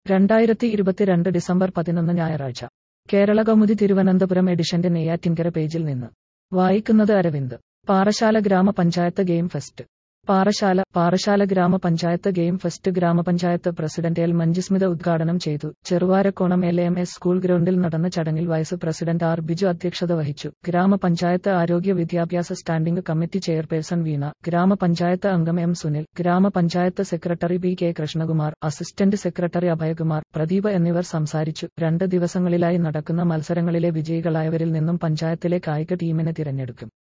രണ്ടായിരത്തി ഇരുപത്തിരണ്ട് ഡിസംബർ പതിനൊന്ന് ഞായറാഴ്ച കേരള കൗമുദി തിരുവനന്തപുരം എഡിഷന്റെ നെയ്യാറ്റിൻകര പേജിൽ നിന്ന് വായിക്കുന്നത് അരവിന്ദ് പാറശാല ഗ്രാമപഞ്ചായത്ത് ഗെയിം ഫെസ്റ്റ് പാറശാല പാറശാല ഗ്രാമപഞ്ചായത്ത് ഗെയിം ഫെസ്റ്റ് ഗ്രാമപഞ്ചായത്ത് പ്രസിഡന്റ് എൽ മഞ്ജുസ്മിത ഉദ്ഘാടനം ചെയ്തു Cheruvarakkonam L M S school ഗ്രൗണ്ടിൽ നടന്ന ചടങ്ങിൽ വൈസ് പ്രസിഡന്റ് ആർ ബിജു അധ്യക്ഷത വഹിച്ചു ഗ്രാമപഞ്ചായത്ത് ആരോഗ്യ വിദ്യാഭ്യാസ സ്റ്റാൻഡിംഗ് കമ്മിറ്റി ചെയർപേഴ്സൺ വീണ ഗ്രാമപഞ്ചായത്ത് അംഗം എം സുനിൽ ഗ്രാമപഞ്ചായത്ത് secretary B K Krishnakumar assistant secretary Abhayakumar Pradeep എന്നിവർ സംസാരിച്ചു രണ്ട് ദിവസങ്ങളിലായി നടക്കുന്ന മത്സരങ്ങളിലെ വിജയികളായവരിൽ നിന്നും പഞ്ചായത്തിലെ കായിക ടീമിനെ തിരഞ്ഞെടുക്കും